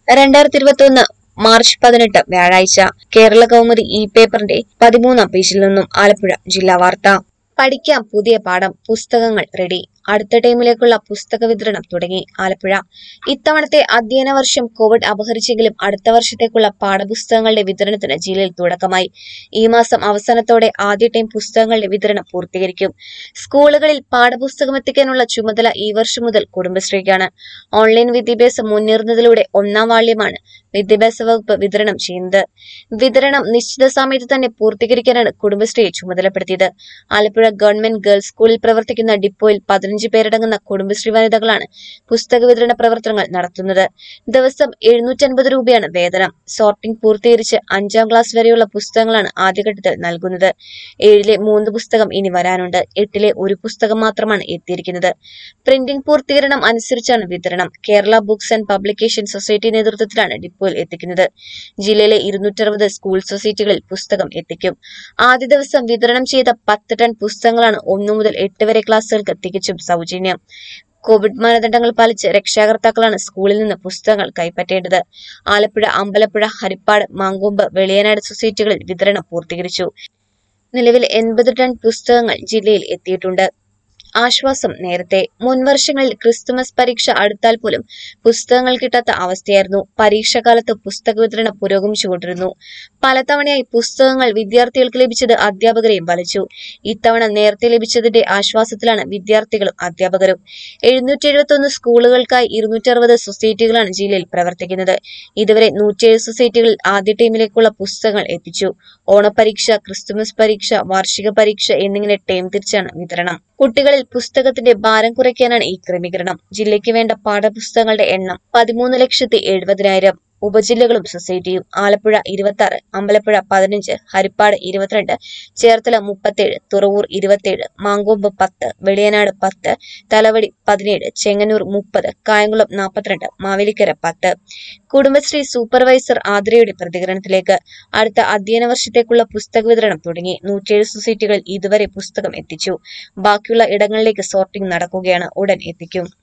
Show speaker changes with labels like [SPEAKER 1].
[SPEAKER 1] രണ്ടായിരത്തി ഇരുപത്തി ഒന്ന് മാർച്ച് പതിനെട്ട് വ്യാഴാഴ്ച കേരള കൗമുദി ഇ പേപ്പറിന്റെ പതിമൂന്നാം പേജിൽ നിന്നും ആലപ്പുഴ ജില്ലാ വാർത്ത പഠിക്കാം പുതിയ പാഠം പുസ്തകങ്ങൾ റെഡി അടുത്ത ടൈമിലേക്കുള്ള പുസ്തക വിതരണം തുടങ്ങി ആലപ്പുഴ ഇത്തവണത്തെ അധ്യയന വർഷം കോവിഡ് അപഹരിച്ചെങ്കിലും അടുത്ത വർഷത്തേക്കുള്ള പാഠപുസ്തകങ്ങളുടെ വിതരണത്തിന് ജില്ലയിൽ തുടക്കമായി ഈ മാസം അവസാനത്തോടെ ആദ്യ ടൈം പുസ്തകങ്ങളുടെ വിതരണം പൂർത്തീകരിക്കും സ്കൂളുകളിൽ പാഠപുസ്തകം എത്തിക്കാനുള്ള ചുമതല ഈ വർഷം മുതൽ കുടുംബശ്രീക്കാണ് ഓൺലൈൻ വിദ്യാഭ്യാസം മുന്നേറുന്നതിലൂടെ ഒന്നാം വാള്യമാണ് വിദ്യാഭ്യാസ വകുപ്പ് വിതരണം ചെയ്യുന്നത് വിതരണം നിശ്ചിത സമയത്ത് തന്നെ പൂർത്തീകരിക്കാനാണ് കുടുംബശ്രീയെ ചുമതലപ്പെടുത്തിയത് ആലപ്പുഴ ഗവൺമെന്റ് ഗേൾസ് സ്കൂളിൽ പ്രവർത്തിക്കുന്ന ഡിപ്പോയിൽ പതിനഞ്ച് പേരടങ്ങുന്ന കുടുംബശ്രീ വനിതകളാണ് പുസ്തക വിതരണ പ്രവർത്തനങ്ങൾ നടത്തുന്നത് ദിവസം എഴുന്നൂറ്റൻപത് രൂപയാണ് വേതനം സോർട്ടിംഗ് പൂർത്തീകരിച്ച് അഞ്ചാം ക്ലാസ് വരെയുള്ള പുസ്തകങ്ങളാണ് ആദ്യഘട്ടത്തിൽ നൽകുന്നത് ഏഴിലെ മൂന്ന് പുസ്തകം ഇനി വരാനുണ്ട് എട്ടിലെ ഒരു പുസ്തകം മാത്രമാണ് എത്തിയിരിക്കുന്നത് പ്രിന്റിംഗ് പൂർത്തീകരണം അനുസരിച്ചാണ് വിതരണം Kerala books and publication society നേതൃത്വത്തിലാണ് ഡിപ്പോയിൽ എത്തിക്കുന്നത് ജില്ലയിലെ ഇരുന്നൂറ്ററുപത് സ്കൂൾ സൊസൈറ്റികളിൽ പുസ്തകം എത്തിക്കും ആദ്യ ദിവസം വിതരണം ചെയ്ത പത്ത് ടൺ പുസ്തകങ്ങളാണ് ഒന്നു മുതൽ എട്ട് വരെ ക്ലാസ്സുകൾക്ക് തികച്ചും സൗജന്യം കോവിഡ് മാനദണ്ഡങ്ങൾ പാലിച്ച് രക്ഷാകർത്താക്കളാണ് സ്കൂളിൽ നിന്ന് പുസ്തകങ്ങൾ കൈപ്പറ്റേണ്ടത് ആലപ്പുഴ അമ്പലപ്പുഴ ഹരിപ്പാട് മാങ്കൊമ്പ് വെളിയനാട് സൊസൈറ്റികളിൽ വിതരണം പൂർത്തീകരിച്ചു നിലവിൽ എൺപത് ടൺ പുസ്തകങ്ങൾ ജില്ലയിൽ എത്തിയിട്ടുണ്ട് ആശ്വാസം നേരത്തെ മുൻവർഷങ്ങളിൽ ക്രിസ്തുമസ് പരീക്ഷ അടുത്താൽ പോലും പുസ്തകങ്ങൾ കിട്ടാത്ത അവസ്ഥയായിരുന്നു പരീക്ഷാകാലത്ത് പുസ്തക വിതരണം പുരോഗമിച്ചുകൊണ്ടിരുന്നു പലതവണയായി പുസ്തകങ്ങൾ വിദ്യാർത്ഥികൾക്ക് ലഭിച്ചത് അധ്യാപകരെയും വലച്ചു ഇത്തവണ നേരത്തെ ലഭിച്ചതിന്റെ ആശ്വാസത്തിലാണ് വിദ്യാർത്ഥികളും അധ്യാപകരും എഴുന്നൂറ്റി എഴുപത്തി സ്കൂളുകൾക്കായി ഇരുന്നൂറ്റി അറുപത് സൊസൈറ്റികളാണ് ജില്ലയിൽ പ്രവർത്തിക്കുന്നത് ഇതുവരെ നൂറ്റിയേഴ് സൊസൈറ്റികളിൽ ആദ്യ ടീമിലേക്കുള്ള പുസ്തകങ്ങൾ എത്തിച്ചു ഓണപരീക്ഷ ക്രിസ്തുമസ് പരീക്ഷ വാർഷിക പരീക്ഷ എന്നിങ്ങനെ ടേം തിരിച്ചാണ് വിതരണം കുട്ടികളിൽ പുസ്തകത്തിന്റെ ഭാരം കുറയ്ക്കാനാണ് ഈ ക്രമീകരണം ജില്ലയ്ക്ക് വേണ്ട പാഠപുസ്തകങ്ങളുടെ എണ്ണം പതിമൂന്ന് ലക്ഷത്തി എഴുപതിനായിരം ഉപജില്ലകളും സൊസൈറ്റിയും ആലപ്പുഴ ഇരുപത്തി ആറ് അമ്പലപ്പുഴ പതിനഞ്ച് ഹരിപ്പാട് ഇരുപത്തിരണ്ട് ചേർത്തല മുപ്പത്തേഴ് തുറവൂർ ഇരുപത്തിയേഴ് മാങ്കൊമ്പ് പത്ത് വെളിയനാട് പത്ത് തലവടി പതിനേഴ് ചെങ്ങന്നൂർ മുപ്പത് കായംകുളം നാൽപ്പത്തിരണ്ട് മാവേലിക്കര പത്ത് കുടുംബശ്രീ സൂപ്പർവൈസർ ആതിരയുടെ പ്രതികരണത്തിലേക്ക് അടുത്ത അധ്യയന വർഷത്തേക്കുള്ള പുസ്തക വിതരണം തുടങ്ങി നൂറ്റിയേഴ് സൊസൈറ്റികളിൽ ഇതുവരെ പുസ്തകം എത്തിച്ചു ബാക്കിയുള്ള ഇടങ്ങളിലേക്ക് സോർട്ടിംഗ് നടക്കുകയാണ് ഉടൻ എത്തിക്കും